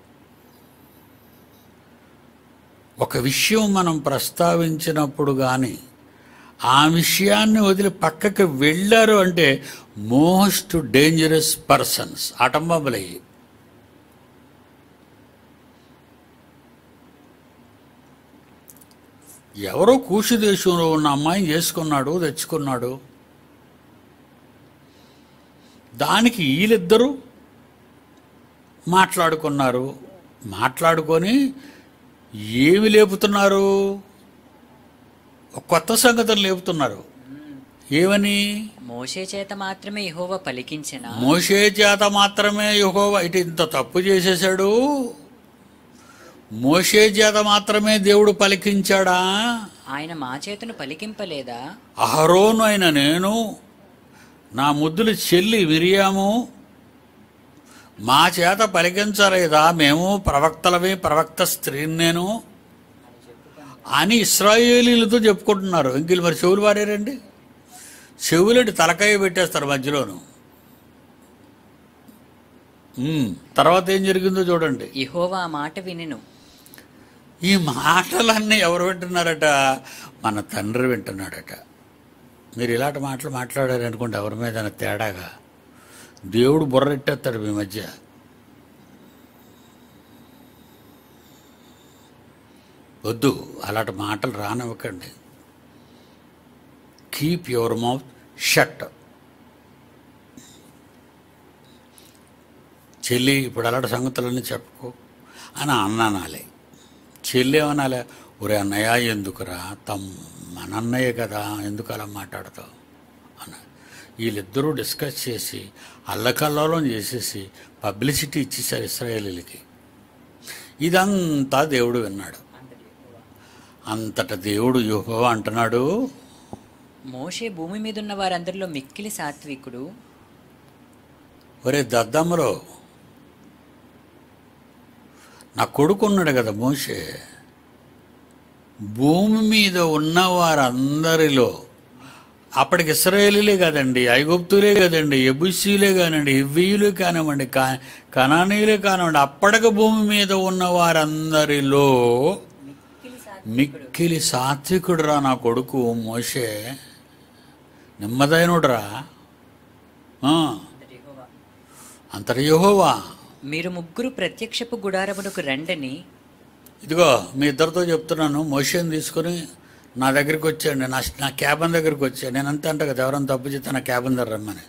ఒక విషయం మనం ప్రస్తావించినప్పుడు కానీ ఆ విషయాన్ని వదిలి పక్కకి వెళ్ళారు అంటే మోస్ట్ డేంజరస్ పర్సన్స్ ఆటంబాంబులు అయ్యి ఎవరో కూషి దేశంలో ఉన్న అమ్మాయిని చేసుకున్నాడు తెచ్చుకున్నాడు దానికి వీళ్ళిద్దరూ మాట్లాడుకున్నారు మాట్లాడుకొని ఏమి లేపుతున్నారు ఒక కొత్త సంగతులు లేపుతున్నారు ఏమని మోషే చేత మాత్రమే యెహోవా పలికించిన మోషే చేత మాత్రమే యెహోవా ఇటు ఇంత తప్పు చేసేసాడు మోషే చేత మాత్రమే దేవుడు పలికించాడా ఆయన మా చేతను పలికింపలేదా అహరోను అయిన నేను నా ముద్దులు చెల్లి విరియాము మా చేత పలికించలేదా మేము ప్రవక్తలమే ప్రవక్త స్త్రీని నేను అని ఇస్రాయేలీలతో చెప్పుకుంటున్నారు ఇంకిలు మరి చెవులు వారేరండి చెవులంటి తలకాయ పెట్టేస్తారు మధ్యలోను ఉమ్, తర్వాత ఏం జరిగిందో చూడండి యెహోవా ఆ మాట వినెను ఈ మాటలన్నీ ఎవరు వింటున్నారట మన తండ్రి వింటున్నాడట మీరు ఇలాంటి మాటలు మాట్లాడారు అనుకోండి ఎవరి మీద తేడాగా దేవుడు బుర్రెట్టేస్తాడు మీ మధ్య వద్దు అలాంటి మాటలు రానివ్వకండి కీప్ యువర్ మౌత్ షట్ చెల్లి ఇప్పుడు అలాంటి సంగతులన్నీ చెప్పుకో అని అన్నానాలే చెల్లి ఏమనాలే ఒరే అన్నయ్య ఎందుకురా తమ్ మన అన్నయ్య కదా ఎందుకు అలా మాట్లాడతావు అన్న వీళ్ళిద్దరూ డిస్కస్ చేసి అల్లకల్లోలం చేసేసి పబ్లిసిటీ ఇచ్చేసారు ఇస్రాయేలీలకి ఇదంతా దేవుడు విన్నాడు అంతట దేవుడు యుహో అంటున్నాడు మోషే భూమి మీద ఉన్న వారందరిలో మిక్కిలి సాత్వికుడు ఒరే దద్దమ్మలో నా కొడుకు ఉన్నాడు కదా మోషే భూమి మీద ఉన్న వారందరిలో అప్పటికి ఇస్రాయేలీలే కాదండి ఐగుప్తులే కాదండి ఎబుసీలే కానివ్వండి హివ్వీయులే కానివ్వండి కా కనానీయులే కానివ్వండి అప్పటికి భూమి మీద ఉన్న వారందరిలో మిక్కిలి సాత్వికుడురా నా కొడుకు మోషే నెమ్మదైనడురా ఆ, అంతటి యెహోవా మీరు ముగ్గురు ప్రత్యక్షపు గుడారమునకు రండని ఇదిగో మీ ఇద్దరితో చెప్తున్నాను మోషన్ తీసుకొని నా దగ్గరికి వచ్చాడు నా నా క్యాబన్ దగ్గరికి వచ్చాడు నేను అంతే అంట కదా ఎవరైనా తప్పు చేస్తే నా క్యాబన్ దగ్గర రమ్మని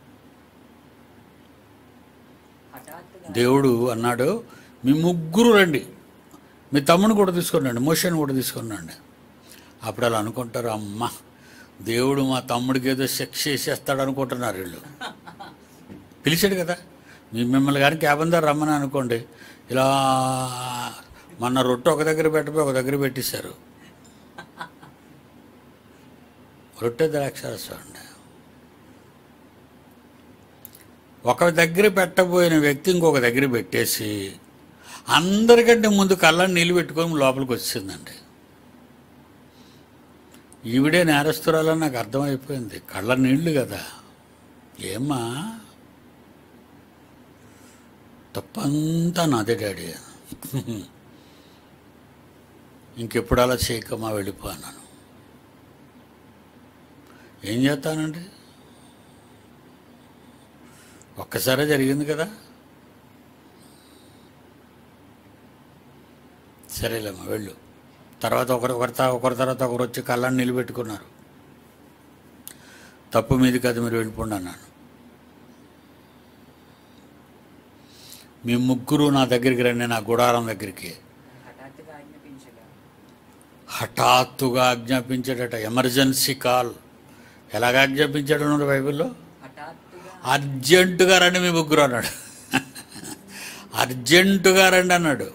దేవుడు అన్నాడు మీ ముగ్గురు రండి మీ తమ్ముని కూడా తీసుకురండి మోషన్ కూడా తీసుకురండి అప్పుడు అలా అనుకుంటారు అమ్మ దేవుడు మా తమ్ముడికి ఏదో శిక్ష చేసేస్తాడు అనుకుంటున్నారు వీళ్ళు పిలిచాడు కదా మీ మిమ్మల్ని కానీ క్యాబన్ దగ్గర రమ్మని అనుకోండి ఇలా మొన్న రొట్టె ఒక దగ్గర పెట్టబోయి ఒక దగ్గర పెట్టేశారు రొట్టె ద్రాక్షరసం అండి ఒక దగ్గర పెట్టబోయిన వ్యక్తి ఇంకొక దగ్గర పెట్టేసి అందరికంటే ముందు కళ్ళని నీళ్ళు పెట్టుకొని లోపలికి వచ్చిందండి ఈవిడే నేరస్తురాలని నాకు అర్థమైపోయింది కళ్ళ నీళ్లు కదా ఏమ్మా తప్పంతా నాదే డాడీ ఇంకెప్పుడు అలా చేయకమ్మా వెళ్ళిపోన్నాను ఏం చేస్తానండి ఒక్కసారే జరిగింది కదా సరేలేమ్మా వెళ్ళు తర్వాత ఒకరి ఒకరి తా- ఒకరి తర్వాత ఒకరు వచ్చి కళ్ళని నిలబెట్టుకున్నారు తప్పు మీది కదా మీరు వెళ్ళిపోండి అన్నాను మీ ముగ్గురు నా దగ్గరికి రండి నా గుడారం దగ్గరికి హఠాత్తుగా ఆజ్ఞాపించాడట ఎమర్జెన్సీ కాల్ ఎలాగ ఆజ్ఞాపించాడు అన్నాడు బైబిల్లో అర్జెంటుగా రండి మీ ముగ్గురు అన్నాడు అర్జెంటుగా రండి అన్నాడు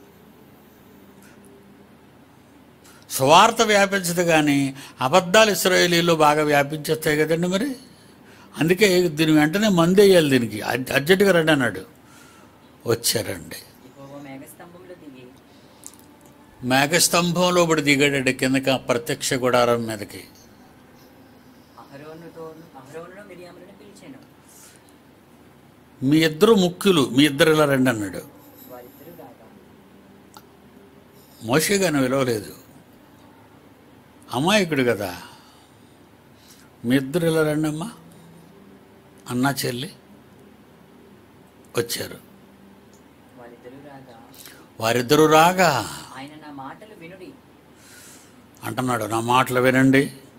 సువార్త వ్యాపించదు కానీ అబద్ధాలు ఇస్రాయేలీలో బాగా వ్యాపించేస్తాయి కదండి మరి అందుకే దీని వెంటనే మందు వేయాలి దీనికి అర్జ- అర్జెంటుగా రండి అన్నాడు వచ్చారండి మేఘస్తంభంలో పడి దిగాడు కిందకి ఆ ప్రత్యక్ష గుడారం మీదకి అహరోనుతో అహరోనును మిరియాములను పిలిచాను మీ ఇద్దరు ముఖ్యులు మీ ఇద్దరు ఇలా రండి అన్నాడు వారిద్దరూ రాగా మోషే గాని విలువలేదు అమాయకుడు కదా మీ ఇద్దరు ఇలా రండి అమ్మా అన్నా చెల్లి వచ్చారు వారిద్దరూ రాగా వారిద్దరూ రాగా ఆయన నా మాటలు వినుడి అంటున్నాడు నా మాటలు వినండి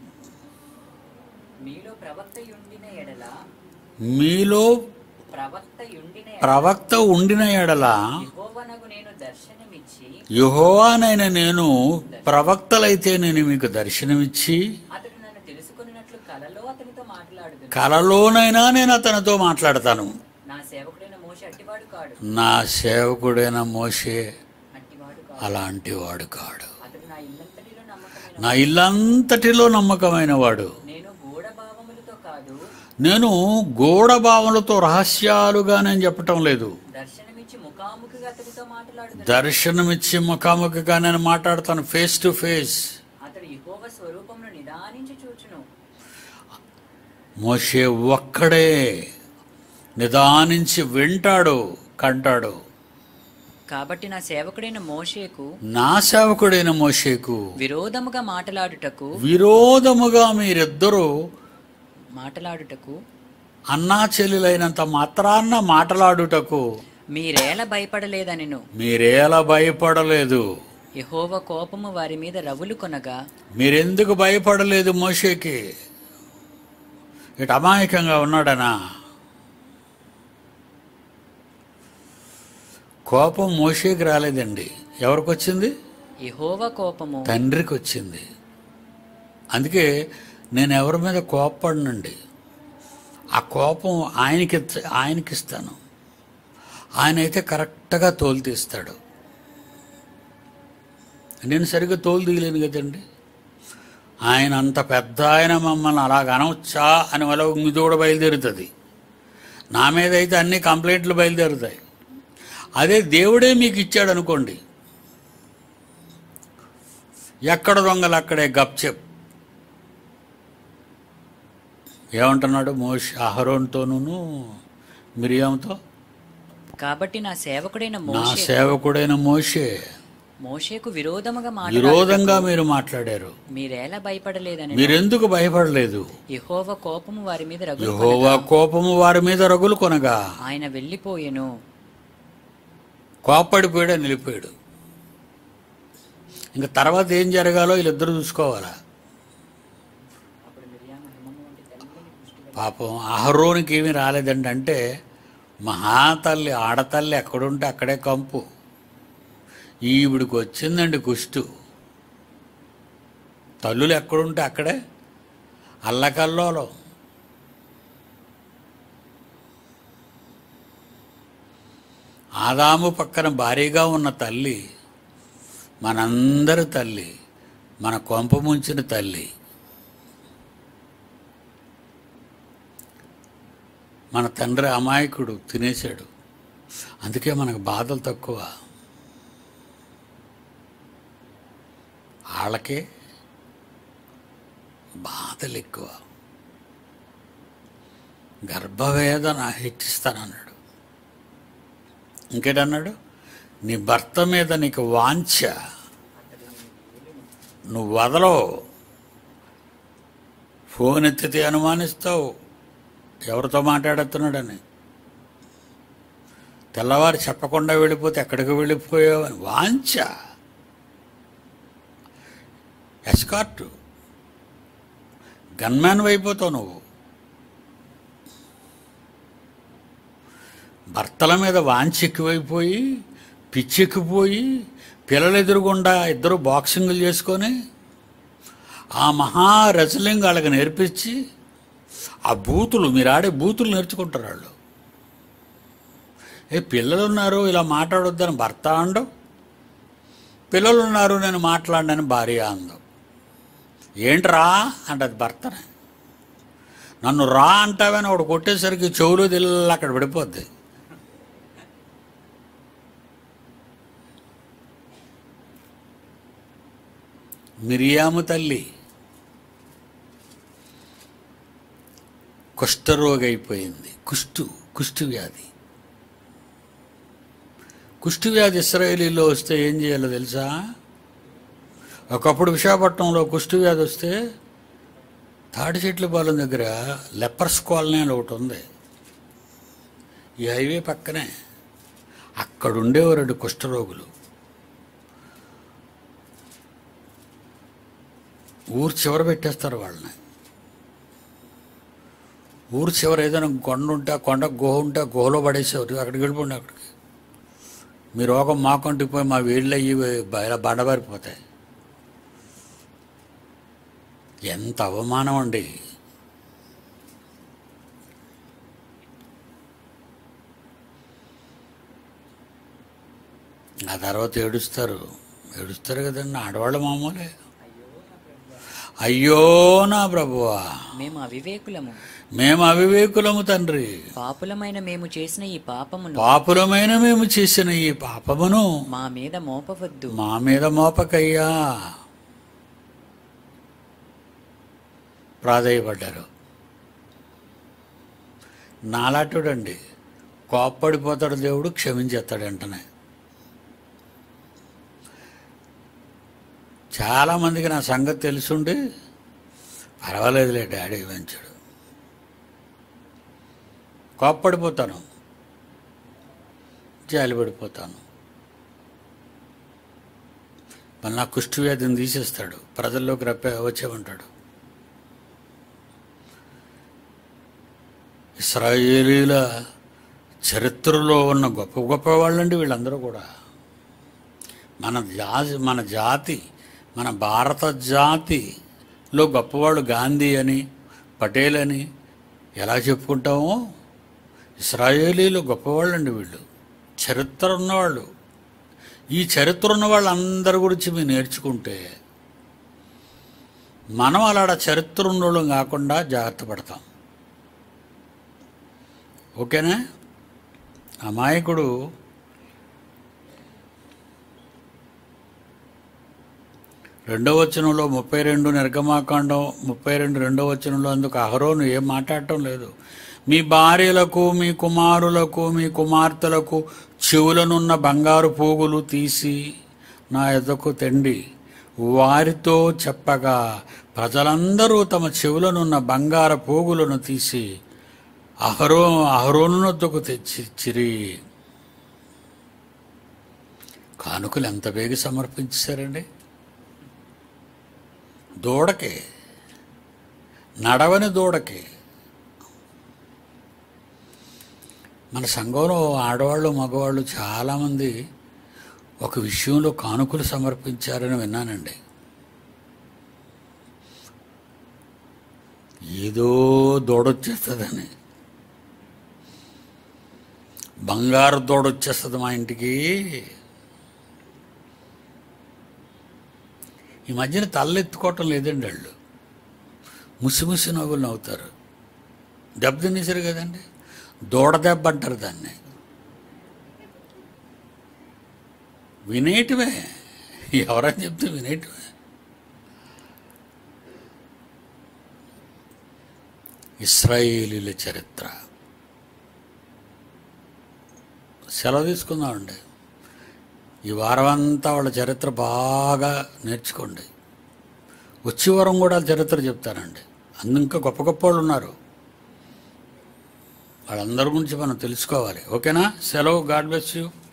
మీలో ప్రవక్త ఉండిన ఎడల మీలో ప్రవక్త ఉండిన ప్రవక్త ఉండిన ఎడల యెహోవానగు నేను దర్శనమిచ్చి యుహోవానైన నేను ప్రవక్తలైతే నేను మీకు దర్శనమిచ్చి అతడు నన్ను తెలుసుకున్నట్లు కలలో అతనితో మాట్లాడుదు కలలోనైనా నేను అతనితో మాట్లాడతాను నా సేవకుడైన మోష అట్టివాడు కాడు నా సేవకుడైన మోషే అట్టివాడు కాడు అలాంటి వాడు కాడు అతడు నా ఇల్లంతటిలో నమ్మకమైన నా ఇల్లంతటిలో నమ్మకమైన వాడు నేను గూఢభావములతో కాదు నేను గూఢభావనలతో రహస్యాలుగా నేను చెప్పటం లేదు దర్శనమిచ్చి ముఖాముఖిగా అతడితో మాట్లాడుదు దర్శనమిచ్చి ముఖాముఖిగా నేను మాట్లాడతాను ఫేస్ టు ఫేస్ అతడు యెహోవ స్వరూపమును నిదానించి చూచును మోషే ఒక్కడే నిదానించి వింటాడు కంటాడు కాబట్టి నా సేవకుడైన మోషేకు నా సేవకుడైన మోషేకు విరోధముగా మాట్లాడుటకు విరోధముగా మీరిద్దరూ మాట్లాడుటకు అన్నా చెల్లెలైనంత మాత్రాన్న మాట్లాడుటకు మీరేల భయపడలేదనెను మీరేలా భయపడలేదు యెహోవ కోపము వారి మీద రవులు కొనగా మీరెందుకు భయపడలేదు మోషేకి ఇటు అమాయకంగా ఉన్నాడనా కోపం మోషేకి రాలేదండి ఎవరికి వచ్చింది యెహోవ కోపము తండ్రికి వచ్చింది అందుకే నేను ఎవరి మీద కోప్పడనండి ఆ కోపం ఆయనకి ఆయనకి ఇస్తాను ఆయన అయితే కరెక్ట్గా తోలు తీస్తాడు నేను సరిగ్గా తోలు తీయలేను కదండి ఆయన అంత పెద్ద ఆయన మమ్మల్ని అలాగ అనవచ్చా అని వల్ల ఇది కూడా బయలుదేరుతుంది నా మీద అయితే అన్ని కంప్లైంట్లు బయలుదేరుతాయి అదే దేవుడే మీకు ఇచ్చాడు అనుకోండి ఎక్కడ దొంగలు అక్కడే గప్చెప్ ఏమంటున్నాడు మోష్ అహరోన్తోనూ మిరియంతో కాబట్టి నా సేవకుడైన నా మోషే సేవకుడైన మోషే మోషేకు విరోధముగా మాట్లాడు విరోధంగా మీరు మాట్లాడారు మీరేలా భయపడలేదని మీరెందుకు భయపడలేదు యెహోవ కోపము వారి మీద రగులు యెహోవా కోపము వారి మీద రగులు కొనగా ఆయన వెళ్ళిపోయెను కోప్పడిపోయాడు నిలిపోయాడు ఇంకా తర్వాత ఏం జరగాలో వీళ్ళిద్దరూ చూసుకోవాలా అప్పుడు మిరియాము హిమము వంటి తెల్లని పుష్టి పాపం అహరోనికి ఏమీ రాలేదండి అంటే మహాతల్లి ఆడతల్లి ఎక్కడుంటే అక్కడే కంపు ఈవిడికి వచ్చిందండి కుష్టు తల్లులు ఎక్కడుంటే అక్కడే అల్లకల్లోలం ఆదాము పక్కన భారీగా ఉన్న తల్లి మనందరి తల్లి మన కొంప ముంచిన తల్లి మన తండ్రి అమాయకుడు తినేశాడు అందుకే మనకు బాధలు తక్కువ వాళ్ళకే బాధలు ఎక్కువ గర్భవేదన హెచ్చిస్తానన్నాడు ఇంకేటన్నాడు నీ భర్త మీద నీకు వాంఛ నువ్వు వదలవు ఫోన్ ఎత్తితే అనుమానిస్తావు ఎవరితో మాట్లాడుతున్నాడని తెల్లవారు చెప్పకుండా వెళ్ళిపోతే ఎక్కడికి వెళ్ళిపోయావని వాంఛ ఎస్కార్ట్ గన్మ్యాన్ అయిపోతావు నువ్వు భర్తల మీద వాంఛ ఎక్కువైపోయి పిచ్చెక్కిపోయి పిల్లలు ఎదురుగుండా ఇద్దరు బాక్సింగ్లు చేసుకొని ఆ మహా రెజ్లింగ్ వాళ్ళకి నేర్పించి ఆ బూతులు మీరు ఆడే బూతులు నేర్చుకుంటారు వాళ్ళు ఏ పిల్లలు ఉన్నారు ఇలా మాట్లాడొద్దని భర్త అండం పిల్లలు ఉన్నారు నేను మాట్లాడనని భార్య అందం ఏంట్రా అంటది భర్తనే నన్ను రా అంటావని ఒకడు కొట్టేసరికి చెవులు తెల్ల అక్కడ పడిపోద్ది మిరియాము తల్లి కుష్ఠరోగి అయిపోయింది కుష్టు కుష్టు వ్యాధి కుష్టు వ్యాధి ఇస్రాయేలీలో వస్తే ఏం చేయాలో తెలుసా ఒకప్పుడు విశాఖపట్నంలో కుష్టు వ్యాధి వస్తే తాడి చెట్ల పాలెం దగ్గర లెపర్స్ కాలనీ అని ఒకటి ఉంది ఈ హైవే పక్కనే అక్కడ ఉండేవారు కుష్ఠరోగులు ఊరు చివర పెట్టేస్తారు వాళ్ళని ఊరు చివర ఏదైనా కొండ ఉంటే ఆ కొండ గుహ ఉంటే ఆ గుహలో పడేసేవారు అక్కడికి వెళ్ళిపోండి అక్కడికి మీ రోగం మాకంటికి పోయి మా వేళ్ళు అయ్యి ఇలా బండబారిపోతాయి ఎంత అవమానం అండి ఆ తర్వాత ఏడుస్తారు ఏడుస్తారు కదండి ఆడవాళ్ళ మామూలే అయ్యో నా ప్రభువా మేము అవివేకులము మేము అవివేకులము తండ్రి పాపులమైన మేము చేసిన ఈ పాపమును పాపులమైన మేము చేసిన ఈ పాపమును మా మీద మోపవద్దు మా మీద మోపకయ్యా ప్రాధాయపడ్డారు నాలాటుడండి కోప్పడిపోతాడు దేవుడు క్షమించేస్తాడు వెంటనే చాలామందికి నా సంగతి తెలుసుండి పర్వాలేదులే డాడీ మంచాడు కోప్పడిపోతాను జాలిపడిపోతాను మళ్ళీ నా కుష్టి వ్యాధిని తీసేస్తాడు ప్రజల్లోకి రప్పే వచ్చేమంటాడు ఇస్రాయేలీల చరిత్రలో ఉన్న గొప్ప గొప్ప వాళ్ళండి వీళ్ళందరూ కూడా మన జాతి మన జాతి మన భారత జాతిలో గొప్పవాళ్ళు గాంధీ అని పటేల్ అని ఎలా చెప్పుకుంటామో ఇస్రాయేలీలు గొప్పవాళ్ళండి వీళ్ళు చరిత్ర ఉన్నవాళ్ళు ఈ చరిత్ర ఉన్న వాళ్ళందరి గురించి మీరు నేర్చుకుంటే మనం అలాడ చరిత్ర ఉన్నోళ్ళం కాకుండా జాగ్రత్త పడతాం ఓకేనా అమాయకుడు రెండవ వచనంలో ముప్పై రెండు నిర్గమాకాండం ముప్పై రెండు రెండవ వచనంలో అందుకు అహరోను ఏం మాట్లాడటం లేదు మీ భార్యలకు మీ కుమారులకు మీ కుమార్తెలకు చెవులనున్న బంగారు పోగులు తీసి నా ఎద్దకు తెండి వారితో చెప్పగా ప్రజలందరూ తమ చెవులనున్న బంగారు పోగులను తీసి అహరో అహరోనునొద్దకు తెచ్చిచ్చిరి కానుకలు ఎంత బేగ సమర్పించారండి దూడకే నడవని దూడకే మన సంఘంలో ఆడవాళ్ళు మగవాళ్ళు చాలామంది ఒక విషయంలో కానుకలు సమర్పించారని విన్నానండి ఏదో దూడొచ్చేస్తుందని బంగారు దూడొచ్చేస్తుంది మా ఇంటికి ఈ మధ్యన తలెత్తుకోవటం లేదండి వాళ్ళు ముసిముసి నవ్వులు నవ్వుతారు దెబ్బ తినేసారు కదండి దూడ దెబ్బ అంటారు దాన్ని వినేయటమే ఎవరని చెప్తే వినేయటమే ఇస్రాయేలీల చరిత్ర సెలవు తీసుకుందామండి ఈ వారం అంతా వాళ్ళ చరిత్ర బాగా నేర్చుకోండి వచ్చే వారం కూడా చరిత్ర చెప్తానండి అందు ఇంకా గొప్ప గొప్ప వాళ్ళు ఉన్నారు వాళ్ళందరి గురించి మనం తెలుసుకోవాలి ఓకేనా సెలవు గాడ్ బ్లెస్ యూ